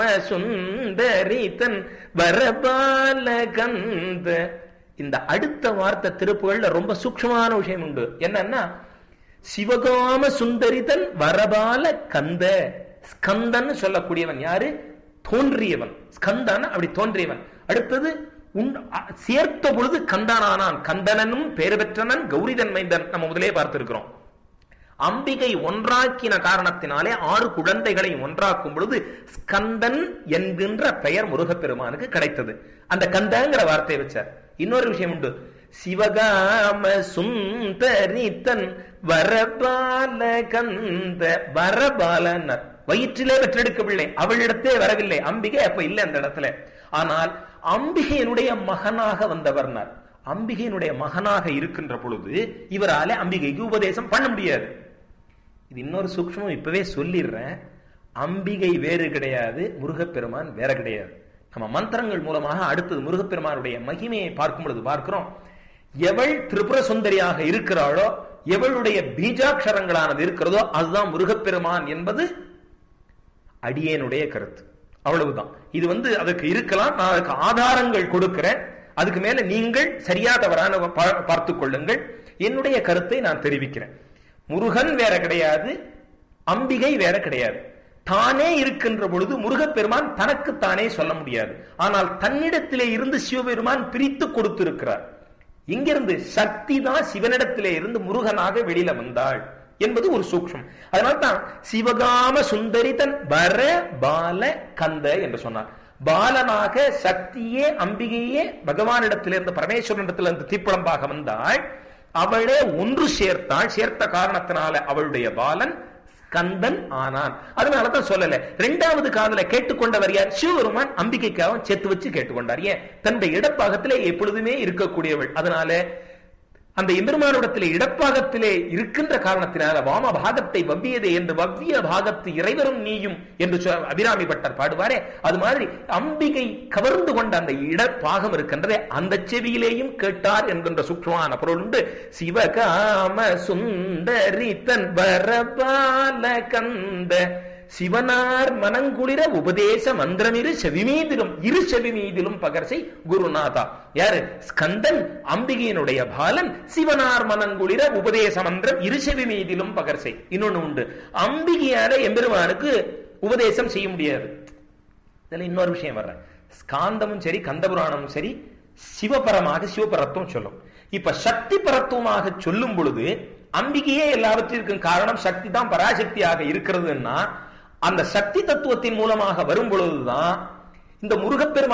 சுந்தரி தன் வரபால கந்த இந்த அடுத்த வார்த்தை திருப்புகள்ல ரொம்ப சூக்ஷ்மமான விஷயம் உண்டு என்னன்னா சிவகாம சுந்தரிதன் வரபால கந்த ஸ்கந்தன் சொல்லக்கூடியவன் யாரு தோன்றியவன் ஸ்கந்தன் அப்படி தோன்றியவன் அடுத்தது உண் அ- சேர்த்த பொழுது கந்தானானான் கந்தனனும் பேறு பெற்றனன் கௌரிதன் மைந்தன் நம்ம முதலே பார்த்திருக்கிறோம் அம்பிகை ஒன்றாக்கின காரணத்தினாலே ஆறு குழந்தைகளை ஒன்றாக்கும் பொழுது ஸ்கந்தன் என்கின்ற பெயர் முருகப்பெருமானுக்கு கிடைத்தது அந்த கந்தங்கிற வார்த்தையை வச்சார் இன்னொரு விஷயம் உண்டு சிவகாம சுந்தரித்தன் வரபால கந்த வரபாலன்னர் வயிற்றிலே பெற்றெடுக்கவில்லை அவளிடத்தே வரவில்லை அம்பிகை அப்ப இல்லை அந்த இடத்துல ஆனால் அம்பிகையினுடைய மகனாக வந்தவர்னார் அம்பிகையினுடைய மகனாக இருக்கின்ற பொழுது இவராலே அம்பிகைக்கு உபதேசம் பண்ண முடியாது இது இன்னொரு சூக்ஷ்மம் இப்பவே சொல்லிடுறேன் அம்பிகை வேறு கிடையாது முருகப்பெருமான் வேற கிடையாது நம்ம மந்திரங்கள் மூலமாக அடுத்தது முருகப்பெருமானுடைய மகிமையை பார்க்கும் பொழுது பார்க்கிறோம் எவள் திரிபுர சுந்தரியாக இருக்கிறாளோ எவளுடைய பீஜாட்சரங்களானது இருக்கிறதோ அதுதான் முருகப்பெருமான் என்பது அடியேனுடைய கருத்து அவ்வளவுதான் இது வந்து அதுக்கு இருக்கலாம் நான் அதுக்கு ஆதாரங்கள் கொடுக்கிறேன் அதுக்கு மேல நீங்கள் சரியா தவறான பா- பார்த்துக் கொள்ளுங்கள் என்னுடைய கருத்தை நான் தெரிவிக்கிறேன் முருகன் வேற கிடையாது அம்பிகை வேற கிடையாது தானே இருக்கின்ற பொழுது முருகப்பெருமான் தனக்கு தானே சொல்ல முடியாது ஆனால் தன்னிடத்திலே இருந்து சிவபெருமான் பிரித்து கொடுத்திருக்கிறார் இங்கிருந்து சக்தி தான் சிவனிடத்திலே இருந்து முருகனாக வெளியில வந்தாள் என்பது ஒரு சூக்ஷ்மம் அதனால்தான் சிவகாம சுந்தரிதன் வர பால கந்த என்று சொன்னார் பாலனாக சக்தியே அம்பிகையே பகவானிடத்திலிருந்து பரமேஸ்வரனிடத்திலிருந்து தீப்பழம்பாக வந்தாள் அவளே ஒன்று சேர்த்தாள் சேர்த்த காரணத்தினால அவளுடைய பாலன் கந்தன் ஆனான் அதனாலதான் சொல்லல ரெண்டாவது காதல கேட்டுக்கொண்டவர் யார் சிவபெருமான் அம்பிகைக்காக சேர்த்து வச்சு கேட்டுக்கொண்டார் ஏன் தன்னுடைய இடப்பாகத்திலே எப்பொழுதுமே இருக்கக்கூடியவள் அதனால அந்த எம்பெருமானிடத்திலே இடப்பாகத்திலே இருக்கின்ற காரணத்தினால வாம பாகத்தை வவ்வியது என்று வவ்விய பாகத்து இறைவரும் நீயும் என்று சொ- அபிராமி பட்டர் பாடுவாரே அது மாதிரி அம்பிகை கவர்ந்து கொண்ட அந்த இடப்பாகம் இருக்கின்றதே அந்த செவியிலேயும் கேட்டார் என்கின்ற சூக்ஷ்மமான பொருள் உண்டு சிவகாம சுந்தரி தன் வரபால கந்த சிவனார் மனங்குளிர உபதேச மந்திரமிரு செவிமீதிலும் இரு செவிமீதிலும் பகர்சை குருநாதா யாரு ஸ்கந்தன் அம்பிகையினுடைய பாலன் சிவனார் மனங்குளிர உபதேச மந்திரம் இரு செவிமீதிலும் பகர்சை இன்னொன்னு உண்டு அம்பிகையால எம்பெருமானுக்கு உபதேசம் செய்ய முடியாது இதுல இன்னொரு விஷயம் வர்றேன் ஸ்காந்தமும் சரி கந்தபுராணமும் சரி சிவபரமாக சிவபரத்துவம் சொல்லும் இப்ப சக்தி பரத்துவமாக சொல்லும் பொழுது அம்பிகையே எல்லாவற்றிற்கும் காரணம் சக்தி தான் பராசக்தியாக இருக்கிறதுன்னா அந்த சக்தி தத்துவத்தின் மூலமாக வரும் பொழுதுதான் இந்த முருகப்பெருமான்